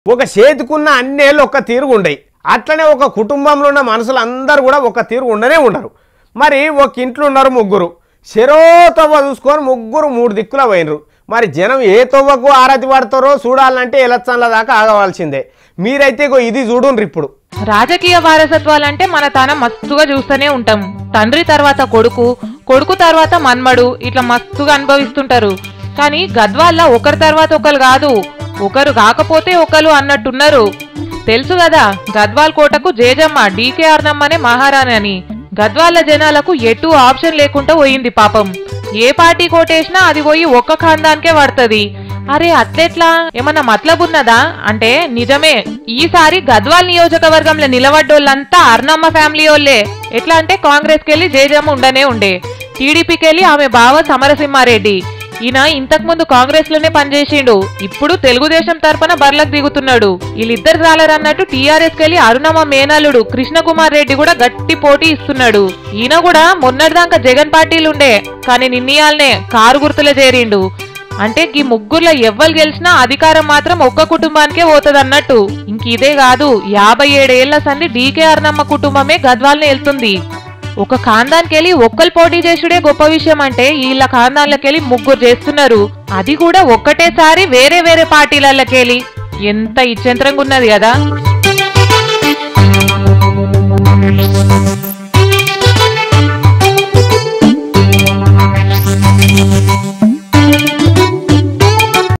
ఒక చేతికున్న అన్నేళ్ళు ఒక తీరుగు ఉండయి అట్లనే ఒక కుటుంబంలో ఉన్న మనుషులు అందరూ కూడా ఒక తీరు ఉండనే ఉండరు మరి ఒక ఇంట్లో ఉన్నారు ముగ్గురు చెరో తవ్వ చూసుకొని ముగ్గురు మూడు దిక్కుల పోయినరు మరి జనం ఏ తవ్వకు ఆరతి పడతారో చూడాలంటే ఎలక్షన్ల దాకా ఆగవలసిందే మీరైతే ఇగో ఇది చూడుండ్రు ఇప్పుడు రాజకీయ వారసత్వాలంటే మన తాన మస్తుగా చూస్తూనే ఉంటాం తండ్రి తర్వాత కొడుకు కొడుకు తర్వాత మన్మడు ఇట్లా మస్తుగా అనుభవిస్తుంటారు కానీ గద్వాల్ల ఒకరి తర్వాత ఒకరు కాదు ఒకరు కాకపోతే ఒకరు అన్నట్టున్నారు తెలుసు కదా గద్వాల్ కోటకు జేజమ్మ డీకేఆర్ నమ్మనే మహారాణి అని గద్వాల జనాలకు ఎటు ఆప్షన్ లేకుండా పోయింది పాపం ఏ పార్టీ కోటేసినా అది పోయి ఒక్క ఖాందానికే పడుతుంది అరే అట్లెట్లా ఏమన్నా మతలబున్నదా అంటే నిజమే ఈసారి గద్వాల్ నియోజకవర్గంలో నిలబడ్డోళ్ళంతా అర్నమ్మ ఫ్యామిలీ వాళ్ళే ఎట్లా అంటే కాంగ్రెస్ కెళ్ళి జేజమ్మ ఉండనే ఉండే టీడీపీకి వెళ్ళి ఆమె బావ సమరసింహారెడ్డి ఈయన ఇంతకు ముందు కాంగ్రెస్ లోనే పనిచేసిండు ఇప్పుడు తెలుగుదేశం తరపున బర్లకు దిగుతున్నాడు వీళ్ళిద్దరు చాలరన్నట్టు టీఆర్ఎస్ కెళ్ళి అరుణమ్మ మేనల్లుడు కృష్ణకుమార్ రెడ్డి కూడా గట్టి పోటీ ఇస్తున్నాడు ఈయన కూడా మొన్నటిదాకా జగన్ పార్టీలుండే కానీ నిన్నయాలనే కారు గుర్తులే చేరిండు అంటే ఈ ముగ్గురులో ఎవ్వరు గెలిచినా అధికారం మాత్రం ఒక్క కుటుంబానికే పోతుంది అన్నట్టు ఇంక ఇదే కాదు యాభై ఏడేళ్ల సంది డీకే అర్ణమ్మ కుటుంబమే గద్వాల్ని వెళ్తుంది ఒక ఖాందానికి వెళ్ళి ఒక్కరు పోటీ చేసుడే గొప్ప విషయం అంటే వీళ్ళ ఖాందాన్లకెళ్ళి ముగ్గురు చేస్తున్నారు అది కూడా ఒక్కటేసారి వేరే వేరే పార్టీలకెళ్ళి ఎంత ఇచ్చంతరంగా ఉన్నది కదా